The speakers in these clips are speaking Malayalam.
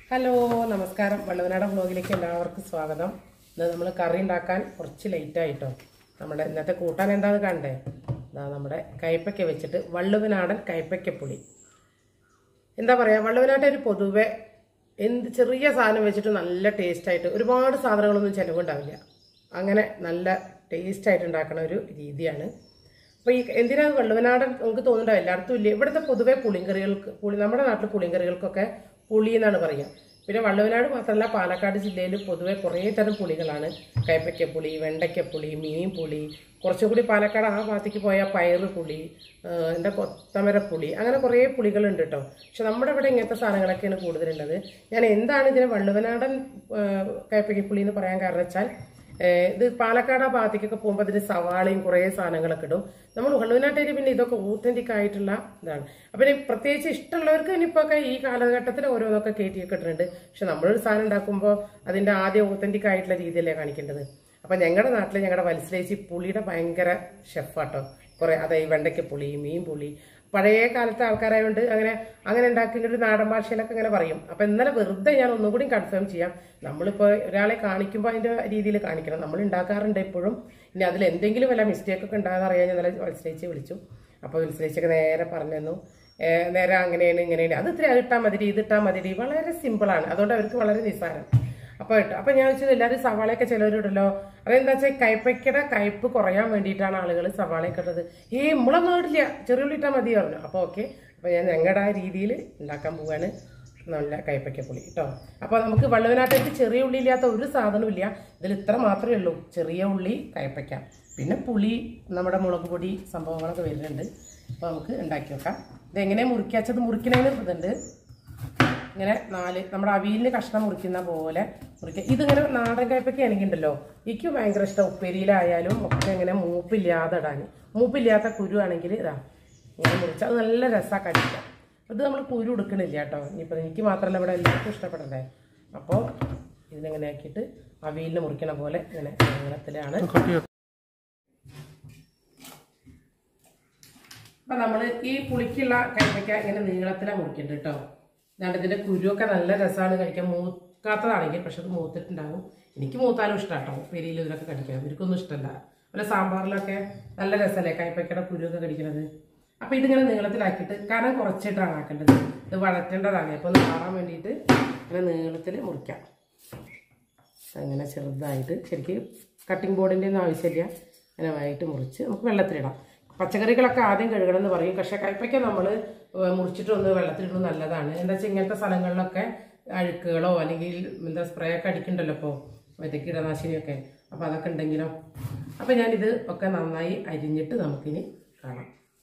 ഹലോ നമസ്കാരം വള്ളുവനാട വ്ലോഗിലേക്ക് എല്ലാവർക്കും സ്വാഗതം ഇന്ന് നമ്മൾ കറി ഉണ്ടാക്കാൻ കുറച്ച് ലേറ്റ് ആയിട്ടോ നമ്മുടെ ഇന്നത്തെ കൂട്ടാൻ എന്താണെന്ന് കണ്ടേ ഇതാ നമ്മുടെ കയ്പ്പയ്ക്ക വെച്ചിട്ട് വള്ളുവനാടൻ കയ്പ്പയ്ക്കപ്പുളി എന്താ പറയുക വള്ളുവനാട്ടെ ഒരു പൊതുവെ എന്ത് ചെറിയ സാധനം വെച്ചിട്ട് നല്ല ടേസ്റ്റ് ആയിട്ട് ഒരുപാട് സാധനങ്ങളൊന്നും ചിലവുണ്ടാവില്ല അങ്ങനെ നല്ല ടേസ്റ്റ് ആയിട്ട് ഉണ്ടാക്കുന്ന ഒരു രീതിയാണ് അപ്പോൾ ഈ എന്തിനാണ് വള്ളുവനാടൻ നമുക്ക് തോന്നുന്നുണ്ടാവും എല്ലായിടത്തും ഇല്ല ഇവിടുത്തെ പൊതുവെ പുളിങ്കറികൾക്ക് പുളി നമ്മുടെ നാട്ടിൽ പുളിങ്കറികൾക്കൊക്കെ പുളി എന്നാണ് പറയുക പിന്നെ വള്ളുവനാട് മാത്രമല്ല പാലക്കാട് ജില്ലയിൽ പൊതുവെ കുറേ തരം പുളികളാണ് കയ്പ്പയ്ക്കപ്പുളി വെണ്ടയ്ക്കപ്പുളി മീൻ പുളി കുറച്ചുകൂടി പാലക്കാട് ആ ഭാഗത്തേക്ക് പോയാൽ പയറ് പുളി ആ, എന്താ കൊത്തമരപ്പുളി അങ്ങനെ കുറേ പുളികളുണ്ട് കേട്ടോ പക്ഷെ നമ്മുടെ ഇവിടെ ഇങ്ങനത്തെ സാധനങ്ങളൊക്കെയാണ് കൂടുതലുള്ളത് ഞാൻ എന്താണ് ഇതിനെ വള്ളുവനാടൻ ആ, കയ്പ്പയ്ക്കപ്പുളി എന്ന് പറയാൻ കാരണം വെച്ചാൽ ഏഹ് ഇത് പാലക്കാട് ആ ഭാഗത്തേക്കൊക്കെ പോകുമ്പോൾ അതിന് സവാളയും കുറേ സാധനങ്ങളൊക്കെ ഇടും നമ്മൾ വള്ളുവനാട്ടേരി പിന്നെ ഇതൊക്കെ ഊത്തന്റിക് ആയിട്ടുള്ള ഇതാണ് അപ്പം ഇനി പ്രത്യേകിച്ച് ഇഷ്ടമുള്ളവർക്ക് ഇനിയിപ്പോൾ ഒക്കെ ഈ കാലഘട്ടത്തിൽ ഓരോന്നൊക്കെ കയറ്റിയൊക്കെ ഇട്ടിട്ടുണ്ട് പക്ഷെ നമ്മളൊരു സാധനം ഉണ്ടാക്കുമ്പോൾ അതിൻ്റെ ആദ്യം ഊത്തന്റിക് ആയിട്ടുള്ള രീതിയല്ലേ കാണിക്കേണ്ടത് അപ്പം ഞങ്ങളുടെ നാട്ടിൽ ഞങ്ങളുടെ വത്സലേച്ചി പുളിയുടെ ഭയങ്കര ഷെഫാട്ടോ കുറേ അതായത് വെണ്ടയ്ക്ക പുളി മീൻ പുളി പഴയ കാലത്തെ ആൾക്കാരായതുകൊണ്ട് അങ്ങനെ അങ്ങനെ ഉണ്ടാക്കുന്ന ഒരു നാടൻ ഭാഷയിലൊക്കെ അങ്ങനെ പറയും അപ്പം ഇന്നലെ വെറുതെ ഞാൻ ഒന്നും കൂടി കൺഫേം ചെയ്യാം നമ്മളിപ്പോൾ ഒരാളെ കാണിക്കുമ്പോൾ അതിൻ്റെ രീതിയിൽ കാണിക്കണം നമ്മൾ ഉണ്ടാക്കാറുണ്ട് എപ്പോഴും ഇനി അതിൽ എന്തെങ്കിലും വല്ല മിസ്റ്റേക്ക് ഒക്കെ ഉണ്ടാകാൻ അറിയാൻ ഞാൻ ഇന്നലെ വത്സലേച്ചി വിളിച്ചു അപ്പോൾ വത്സലേച്ചൊക്കെ നേരെ പറഞ്ഞു തന്നു ഏഹ് നേരെ അങ്ങനെയാണ് ഇങ്ങനെയാണ് അത് ഇത്ര ഇട്ടാൽ മതി ഇത് ഇട്ടാൽ മതി വളരെ സിമ്പിളാണ് അതുകൊണ്ട് അവർക്ക് വളരെ നിസ്സാരം അപ്പോൾ ഇട്ടു അപ്പോൾ ഞാൻ വെച്ചത് എല്ലാവരും സവാളയൊക്കെ ചിലവരിടല്ലോ അതെന്താ വെച്ചാൽ കയ്പ്പയ്ക്കയുടെ കയ്പ്പ് കുറയാൻ വേണ്ടിയിട്ടാണ് ആളുകൾ സവാളയൊക്കെ ഇട്ടത് ഈ മുളൊന്നും ഇടില്ല ചെറിയുള്ളി ഇട്ടാൽ മതി പറഞ്ഞു അപ്പോൾ ഓക്കെ അപ്പോൾ ഞാൻ ഞങ്ങളുടെ ആ രീതിയിൽ ഉണ്ടാക്കാൻ പോവാണ് നല്ല കയ്പ്പയ്ക്കപ്പുളി കേട്ടോ അപ്പോൾ നമുക്ക് വള്ളുവനാട്ടേക്ക് ചെറിയ ഉള്ളി ഇല്ലാത്ത ഒരു സാധനവും ഇല്ല ഇതിൽ ഇത്ര മാത്രമേ ഉള്ളൂ ചെറിയ ഉള്ളി കയ്പ്പയ്ക്ക പിന്നെ പുളി നമ്മുടെ മുളക് പൊടി സംഭവങ്ങളൊക്കെ വരുന്നുണ്ട് അപ്പോൾ നമുക്ക് ഉണ്ടാക്കി വെക്കാം ഇതെങ്ങനെ മുറിക്കാച്ചത് മുറിക്കണതിന് ഇതുണ്ട് ഇങ്ങനെ നാല് നമ്മുടെ അവിയലിന് കഷ്ണം മുറിക്കുന്ന പോലെ മുറിക്കുക ഇതിങ്ങനെ നാടൻ കയ്പൊക്കെ ആണെങ്കിൽ ഉണ്ടല്ലോ എനിക്ക് ഭയങ്കര ഇഷ്ടം ഉപ്പേരിയിലായാലും ഒക്കെ ഇങ്ങനെ മൂപ്പില്ലാതെ ഇടാൻ മൂപ്പില്ലാത്ത കുരു ആണെങ്കിൽ ഇതാ ഇങ്ങനെ മുറിച്ച് അത് നല്ല രസമാണ് കടിക്കാം ഇത് നമ്മൾ കുരു എടുക്കണില്ല കേട്ടോ ഇനിയിപ്പോൾ എനിക്ക് മാത്രമല്ല ഇവിടെ എല്ലാവർക്കും ഇഷ്ടപ്പെടണ്ടേ അപ്പോൾ ഇതിനെങ്ങനെ ആക്കിയിട്ട് അവിയലിന് മുറിക്കണ പോലെ ഇങ്ങനെ നീളത്തിലാണ് അപ്പൊ നമ്മൾ ഈ പുളിക്കുള്ള കൈപ്പയ്ക്ക ഇങ്ങനെ നീളത്തിലാണ് മുറിക്കേണ്ടത് കേട്ടോ ഇതാണ്ട് ഇതിന്റെ കുരുവൊക്കെ നല്ല രസമാണ് കഴിക്കാൻ മൂക്കാത്തതാണെങ്കിൽ പക്ഷെ അത് മൂത്തിട്ടുണ്ടാകും എനിക്ക് മൂത്താലും ഇഷ്ടമാണ് കേട്ടോ പെരിയിൽ ഇതിലൊക്കെ കടിക്കാൻ ഇവർക്കൊന്നും ഇഷ്ടമല്ല പിന്നെ സാമ്പാറിലൊക്കെ നല്ല രസമല്ലേ കൈപ്പയ്ക്കയുടെ കുരുവൊക്കെ കടിക്കണത് അപ്പൊ ഇതിങ്ങനെ നീളത്തിലാക്കിയിട്ട് കനം കുറച്ചിട്ടാണ് ആക്കേണ്ടത് ഇത് വഴറ്റേണ്ടതാണ് അപ്പൊ ഒന്ന് മാറാൻ വേണ്ടിയിട്ട് ഇങ്ങനെ നീളത്തിൽ മുറിക്കാം അങ്ങനെ ചെറുതായിട്ട് ശരിക്കും കട്ടിംഗ് ബോർഡിൻ്റെ ഒന്നും ആവശ്യമില്ല അങ്ങനെ വൈകിട്ട് മുറിച്ച് നമുക്ക് വെള്ളത്തിലിടാം പച്ചക്കറികളൊക്കെ ആദ്യം കഴുകണം എന്ന് പറയും പക്ഷേ കയ്പ്പയ്ക്ക നമ്മൾ മുറിച്ചിട്ടൊന്ന് വെള്ളത്തിലിടുന്നത് നല്ലതാണ് എന്താ വെച്ചാൽ ഇങ്ങനത്തെ സ്ഥലങ്ങളിലൊക്കെ അഴുക്കുകളോ അല്ലെങ്കിൽ എന്താ സ്പ്രേ ഒക്കെ അടിക്കണ്ടല്ലോ ഇപ്പോൾ മറ്റേ കീടനാശിനിയൊക്കെ അപ്പോൾ അതൊക്കെ ഉണ്ടെങ്കിലോ അപ്പോൾ ഞാനിത് ഒക്കെ നന്നായി അരിഞ്ഞിട്ട് നമുക്കിനി കാണാം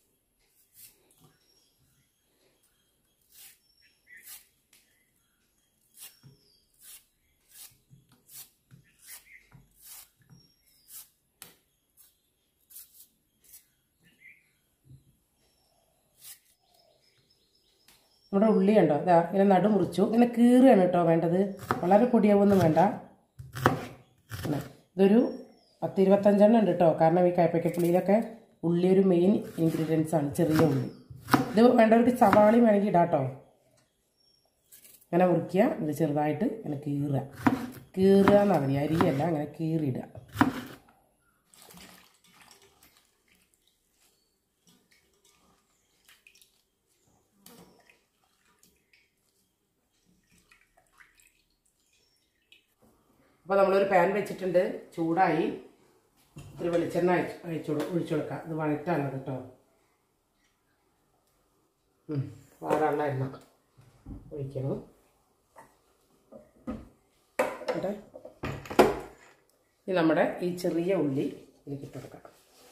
നമ്മുടെ ഉള്ളി ഉണ്ടോ ഇതാ ഇങ്ങനെ നടു മുറിച്ചു ഇങ്ങനെ കീറുകയാണ് കേട്ടോ വേണ്ടത് വളരെ പൊടിയാവൊന്നും വേണ്ട ഇങ്ങനെ. ഇതൊരു പത്ത് ഇരുപത്തഞ്ചെണ്ണം ഉണ്ട് കേട്ടോ കാരണം ഈ കയ്പ്പയ്ക്കപ്പുള്ളിയിലൊക്കെ ഉള്ളി ഒരു മെയിൻ ഇൻഗ്രീഡിയൻസ് ആണ് ചെറിയ ഉള്ളി ഇത് വേണ്ടവർക്ക് സവാളയും വേണമെങ്കിൽ ഇടാം കേട്ടോ ഇങ്ങനെ മുറിക്കുക ഇത് ചെറുതായിട്ട് ഇങ്ങനെ കീറുക കീറുക എന്നാണ് മതി അരിയല്ല അങ്ങനെ കീറിയിടുക അപ്പോൾ നമ്മളൊരു പാൻ വെച്ചിട്ടുണ്ട് ചൂടായി ഒരു വെളിച്ചെണ്ണ അയച്ച് അയച്ചു ഒഴിച്ചു കൊടുക്കാം ഇത് വഴറ്റാണ് കേട്ടോ വാടാനുള്ള എണ്ണ ഒഴിക്കണം എന്നിട്ട് ഇത് നമ്മുടെ ഈ ചെറിയ ഉള്ളി ഇതിലേക്ക് ഇട്ട് കൊടുക്കാം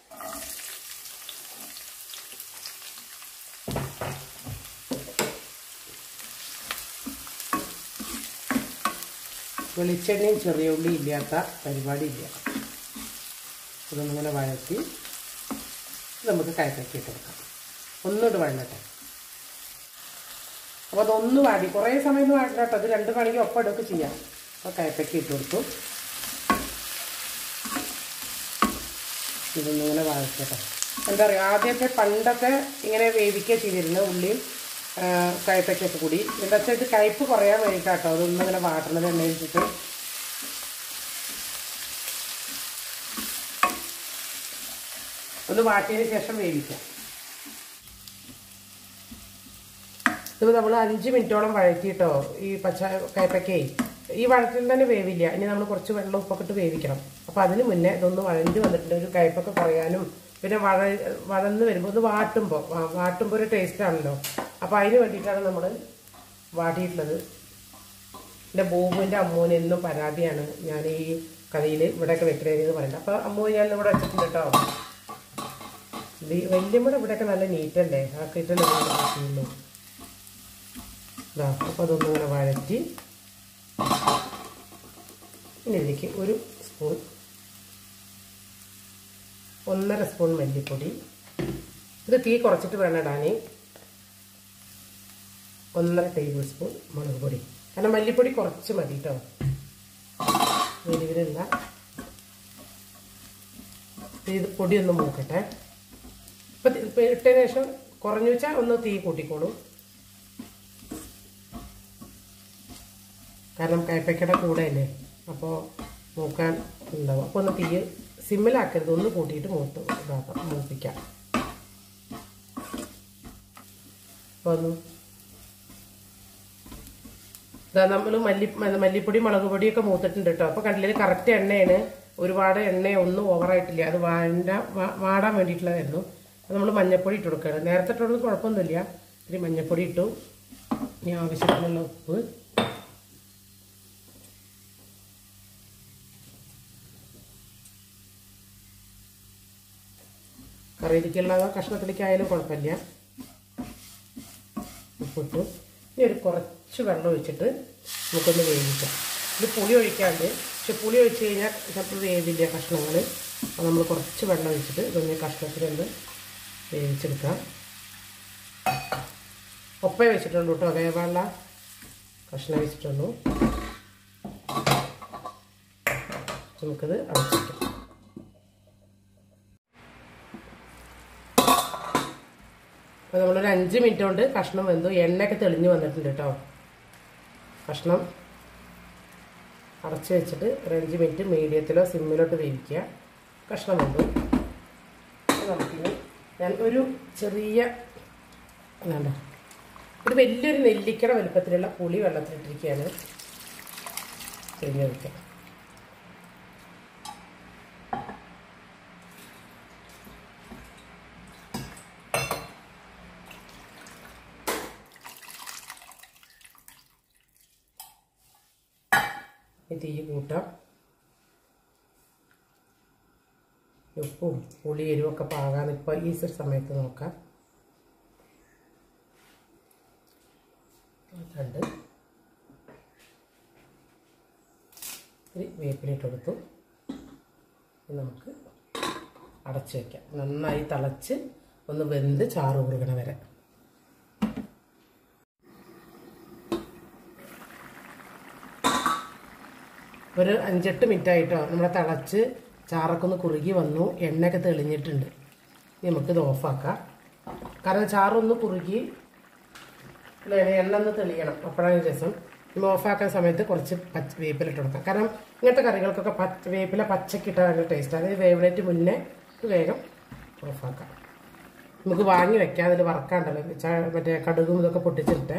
വെളിച്ചെണ്ണയും ചെറിയ ഉള്ളി ഇല്ലാത്ത പരിപാടിയില്ല ഇതൊന്നിങ്ങനെ വഴറ്റി നമുക്ക് കയറ്റാക്കി ഇട്ട് കൊടുക്കാം ഒന്നുകൂടെ വഴങ്ങട്ടെ അപ്പോൾ അതൊന്ന് വാടി കുറേ സമയം ഒന്നും വാടില്ല കേട്ടോ അത് രണ്ട് വേണമെങ്കിൽ ഒപ്പം ഇടുകയൊക്കെ ചെയ്യാം അപ്പോൾ കയറ്റക്കി ഇട്ട് കൊടുത്തു ഇതൊന്നിങ്ങനെ വഴറ്റട്ടെ എന്താ പറയുക ആദ്യമൊക്കെ പണ്ടൊക്കെ ഇങ്ങനെ വേവിക്കുക ചെയ്തിരുന്നത് ഉള്ളിയും കയ്പയ്ക്കൊക്കെ കൂടി എന്താ വെച്ചാൽ ഇത് കയ്പ്പ് കുറയാൻ വേണ്ടിയിട്ടാട്ടോ അതൊന്നും ഇങ്ങനെ വാട്ടണത് എണ്ണയിൽ ഇട്ടിട്ട് ഒന്ന് വാട്ടിയതിന് ശേഷം വേവിക്കാം ഇത് നമ്മൾ അഞ്ച് മിനിറ്റോളം വഴറ്റിയിട്ടോ ഈ പച്ച കയ്പയ്ക്കേ ഈ വഴറ്റിൽ തന്നെ വേവില്ല ഇനി നമ്മൾ കുറച്ച് വെള്ളം ഉപ്പൊക്കെ ഇട്ട് വേവിക്കണം അപ്പോൾ അതിന് മുന്നേ ഇതൊന്ന് വഴഞ്ഞു വന്നിട്ടുണ്ട് ഒരു കയ്പൊക്കെ കുറയാനും പിന്നെ വഴ വഴന്ന് വരുമ്പോൾ ഒന്ന് വാട്ടുമ്പോൾ വാട്ടുമ്പോൾ ഒരു ടേസ്റ്റ് ആണല്ലോ അപ്പോൾ അതിന് വേണ്ടിയിട്ടാണ് നമ്മൾ വാട്ടിയിട്ടുള്ളത് എൻ്റെ ബോബുവിൻ്റെ അമ്മൂന് എന്നും പരാതിയാണ് ഞാൻ ഈ കഥയിൽ ഇവിടെയൊക്കെ വെക്കണേന്ന് പറയുന്നത് അപ്പോൾ അമ്മൂ ഞാൻ ഇവിടെ വെച്ചിട്ടുണ്ട് കേട്ടോ വല്യമ്മയുടെ ഇവിടെയൊക്കെ നല്ല നീറ്റല്ലേ ആ കിട്ടല്ലേ ചെയ്യുള്ളൂ ഇതാ അപ്പോൾ അതൊന്നും ഇങ്ങനെ വഴറ്റി ഇനി ഇതിലേക്ക് ഒരു സ്പൂൺ ഒന്നര സ്പൂൺ മല്ലിപ്പൊടി ഇത് തീ കുറച്ചിട്ട് വേണം ഇടാൻ ഒന്നര ടേബിൾ സ്പൂൺ മുളക് പൊടി കാരണം മല്ലിപ്പൊടി കുറച്ച് മതി കേട്ടോ എരിവിലില്ല ഇത് പൊടി ഒന്ന് മൂക്കട്ടെ ഇപ്പം ഇട്ടതിന് ശേഷം കുറഞ്ഞു വെച്ചാൽ ഒന്ന് തീ കൂട്ടിക്കോളും കാരണം കയ്പയ്ക്കയുടെ കൂടെ അല്ലേ അപ്പോൾ മൂക്കാൻ ഉണ്ടാവും അപ്പോൾ ഒന്ന് തീ സിമ്മിലാക്കരുത് ഒന്ന് കൂട്ടിയിട്ട് മൂത്ത് ഇതാക്കാം മൂപ്പിക്കാം അപ്പോൾ ഒന്ന് ഇതാ നമ്മൾ മല്ലി മല്ലിപ്പൊടി മുളക് പൊടിയൊക്കെ മൂത്തിട്ടുണ്ട് കേട്ടോ അപ്പോൾ കണ്ടില്ലേ കറക്റ്റ് എണ്ണയാണ് ഒരുപാട് എണ്ണ ഒന്നും ഓവറായിട്ടില്ല അത് വാണ്ട വാടാൻ വേണ്ടിയിട്ടുള്ളതായിരുന്നു അത് നമ്മൾ മഞ്ഞപ്പൊടി ഇട്ട് കൊടുക്കുകയാണ് നേരത്തെ ഇട്ടൊന്നും കുഴപ്പമൊന്നുമില്ല ഇത്തിരി മഞ്ഞപ്പൊടി ഇട്ടു ഇനി ആവശ്യത്തിനുള്ള ഉപ്പ് കറിയിലേക്കുള്ള കഷ്ണത്തിലേക്കായാലും കുഴപ്പമില്ല ഉപ്പിട്ടു ഇനി ഒരു കുറച്ച് വെള്ളം ഒഴിച്ചിട്ട് നമുക്കൊന്ന് വേവിക്കാം ഇത് പുളി ഒഴിക്കാണ്ട് പക്ഷെ പുളി ഒഴിച്ച് കഴിഞ്ഞാൽ ചിലപ്പോൾ വേവില്ല കഷ്ണങ്ങൾ അപ്പോൾ നമ്മൾ കുറച്ച് വെള്ളം ഒഴിച്ചിട്ട് ഇതൊന്ന് കഷ്ണത്തിലൊന്ന് വേവിച്ചെടുക്കാം ഒപ്പേ വെച്ചിട്ടുള്ളൂ കേട്ടോ വേവാനുള്ള കഷ്ണം വെച്ചിട്ടുള്ളൂ നമുക്കിത് അടച്ചിക്കാം അപ്പോൾ നമ്മളൊരു അഞ്ച് മിനിറ്റ് കൊണ്ട് കഷ്ണം വെന്തു എണ്ണയൊക്കെ തെളിഞ്ഞ് വന്നിട്ടുണ്ട് കേട്ടോ കഷ്ണം അടച്ച് വെച്ചിട്ട് ഒരു അഞ്ച് മിനിറ്റ് മീഡിയത്തിലോ സിമ്മിലോട്ട് വേവിക്കുക കഷ്ണം വെന്തു നമുക്കിനി ഞാൻ ഒരു ചെറിയ വേണ്ട ഒരു വലിയൊരു നെല്ലിക്കയുടെ വലുപ്പത്തിലുള്ള പുളി വെള്ളത്തിലിട്ടിരിക്കുകയാണ് ചെറിയ വയ്ക്കാം തീ കൂട്ടാം ഉപ്പും പുളി എരിവൊക്കെ പാകാന്ന് ഇപ്പോൾ ഈ സമയത്ത് നോക്കാം രണ്ട് ഒരു വേപ്പിലിട്ട് കൊടുത്തു നമുക്ക് അടച്ചു വയ്ക്കാം നന്നായി തിളച്ച് ഒന്ന് വെന്ത് ചാറ് കുറുകണ വരെ ഒരു അഞ്ചെട്ട് മിനിറ്റ് ആയിട്ടോ നമ്മളെ തിളച്ച് ചാറൊക്കെ ഒന്ന് കുറുകി വന്നു എണ്ണയൊക്കെ തെളിഞ്ഞിട്ടുണ്ട് ഇനി നമുക്കിത് ഓഫാക്കാം കാരണം ചാറൊന്ന് കുറുകി എണ്ണ ഒന്ന് തെളിയണം അപ്പോഴാണ് രസം നമ്മൾ ഓഫാക്കാൻ സമയത്ത് കുറച്ച് പച്ച വേപ്പിലിട്ട് കൊടുക്കാം കാരണം ഇങ്ങനത്തെ കറികൾക്കൊക്കെ പച്ച വേപ്പില പച്ചക്കിട്ട നല്ല ടേസ്റ്റ് അതായത് വേവിനേറ്റ് മുന്നേ വേഗം ഓഫാക്കാം നമുക്ക് വാങ്ങി വെക്കാം അതിൽ വറക്കാണ്ടല്ലോ മറ്റേ കടുകും ഇതൊക്കെ പൊട്ടിച്ചിട്ടെ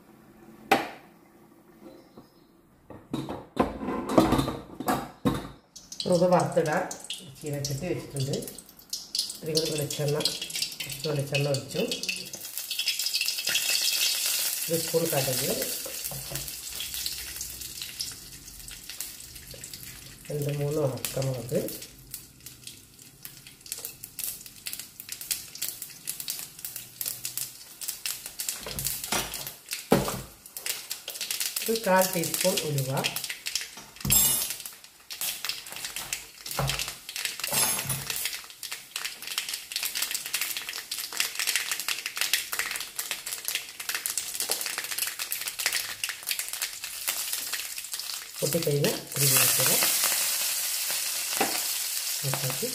നമുക്ക് വറുത്തിടാൻ ചീനച്ചട്ടി വെച്ചിട്ടുണ്ട് ഇത്തിരി കൂടി വെളിച്ചെണ്ണ കുറച്ച് വെളിച്ചെണ്ണ ഒഴിച്ചു ഒരു സ്പൂൺ കടുക് രണ്ട് മൂന്ന് ഉണക്കമുളക് ഒരു കാൽ ടീസ്പൂൺ ഉലുവ പൊട്ടിക്കഴിഞ്ഞാൽ ഒരു വേപ്പില ഉണ്ടാക്കി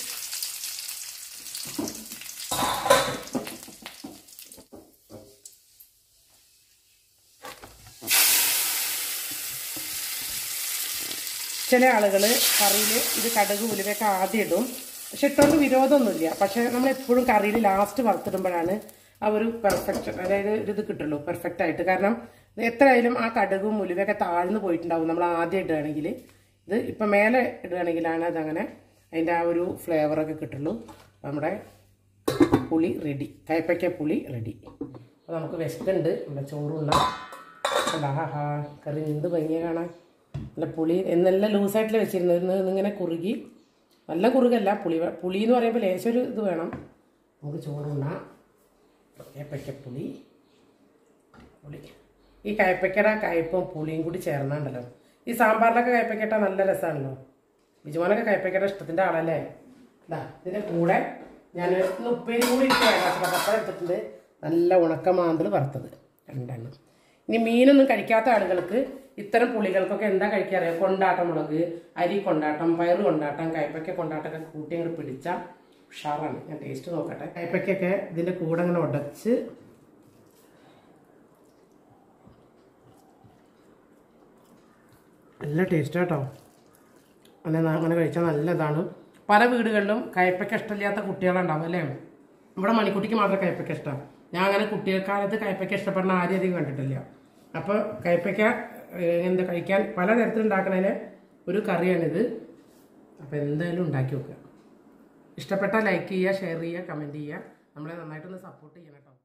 ചില ആളുകൾ കറിയിൽ ഇത് കടുക് ഉലുവയൊക്കെ ആദ്യം ഇടും പക്ഷെ ഇട്ടുകൊണ്ട് വിരോധമൊന്നുമില്ല പക്ഷെ നമ്മൾ എപ്പോഴും കറിയിൽ ലാസ്റ്റ് വറുത്തിടുമ്പോഴാണ് ആ ഒരു പെർഫെക്ഷൻ അതായത് ഒരു ഇത് കിട്ടുള്ളൂ പെർഫെക്റ്റ് ആയിട്ട് കാരണം ഇത് എത്രയായാലും ആ കടുകും ഉലുവയൊക്കെ താഴ്ന്നു പോയിട്ടുണ്ടാവും നമ്മൾ ആദ്യം ഇടുകയാണെങ്കിൽ ഇത് ഇപ്പം മേലെ ഇടുകയാണെങ്കിലാണ് അതങ്ങനെ അതിൻ്റെ ആ ഒരു ഫ്ലേവറൊക്കെ കിട്ടുള്ളൂ അപ്പം നമ്മുടെ പുളി റെഡി കയ്പ്പയ്ക്ക പുളി റെഡി അപ്പോൾ നമുക്ക് വിശക്കുണ്ട് നമ്മുടെ ചോറുള്ള കണ്ടാ ഹാ ഹാ കറി എന്ത് ഭംഗിയ കാണാൻ നല്ല പുളി എന്നെല്ലാം ലൂസായിട്ടില്ല വെച്ചിരുന്നത് ഇന്ന് ഇന്നിങ്ങനെ കുറുകി നല്ല കുറുകല്ല പുളി വേ- പുളി എന്ന് പറയുമ്പോൾ ലേശം ഒരു ഇത് വേണം നമുക്ക് ചോറുണ്ണാം കയ്പ്പയ്ക്കപ്പുളി പുളി ഈ കയ്പ്പയ്ക്കയുടെ കയ്പ്പും പുളിയും കൂടി ചേർന്നാണ്ടല്ലോ ഈ സാമ്പാറിലൊക്കെ കയ്പ്പയ്ക്കട്ട നല്ല രസമാണല്ലോ ബിജുമോനൊക്കെ കയ്പ്പയ്ക്കയുടെ ഇഷ്ടത്തിൻ്റെ ആളല്ലേ ഇതാ ഇതിൻ്റെ കൂടെ ഞാൻ ഇന്ന് ഉപ്പേരി കൂടി ഇട്ട് വേണം പപ്പടം എടുത്തിട്ടുണ്ട് നല്ല ഉണക്ക മാന്തൽ വറുത്തത് രണ്ടെണ്ണം ഇനി മീനൊന്നും കഴിക്കാത്ത ആളുകൾക്ക് ഇത്തരം പുളികൾക്കൊക്കെ എന്താ കഴിക്കാറിയാം കൊണ്ടാട്ടം മുളക് അരി കൊണ്ടാട്ടം പയറ് കൊണ്ടാട്ടം കയ്പ്പയ്ക്ക കൊണ്ടാട്ടമൊക്കെ കൂട്ടി അങ്ങോട്ട് പിടിച്ചാൽ ഉഷാറാണ് ഞാൻ ടേസ്റ്റ് നോക്കട്ടെ കയ്പ്പയ്ക്കൊക്കെ ഇതിൻ്റെ കൂടെ അങ്ങനെ ഉടച്ച് നല്ല ടേസ്റ്റ് കേട്ടോ അങ്ങനെ അങ്ങനെ കഴിച്ചാൽ നല്ലതാണ് പല വീടുകളിലും കയ്പ്പയ്ക്ക ഇഷ്ടമില്ലാത്ത കുട്ടികളുണ്ടാവും അല്ലേ ഇവിടെ മണിക്കുട്ടിക്ക് മാത്രമേ കയ്പ്പയ്ക്ക ഇഷ്ടം ഞാൻ അങ്ങനെ കുട്ടികൾക്കാലത്ത് കയ്പ്പയ്ക്ക ഇഷ്ടപ്പെടുന്ന ആരും അധികം കണ്ടിട്ടില്ല അപ്പോൾ കയ്പ്പയ്ക്ക ഏഹ്, എന്താ കഴിക്കാൻ പല തരത്തിൽ ഉണ്ടാക്കുന്നതിന് ഒരു കറിയാണിത് അപ്പോൾ എന്തായാലും ഉണ്ടാക്കി നോക്കുക ഇഷ്ടപ്പെട്ടാൽ ലൈക്ക് ചെയ്യുക ഷെയർ ചെയ്യുക കമൻറ്റ് ചെയ്യുക നമ്മളെ നന്നായിട്ടൊന്ന് സപ്പോർട്ട് ചെയ്യണം കേട്ടോ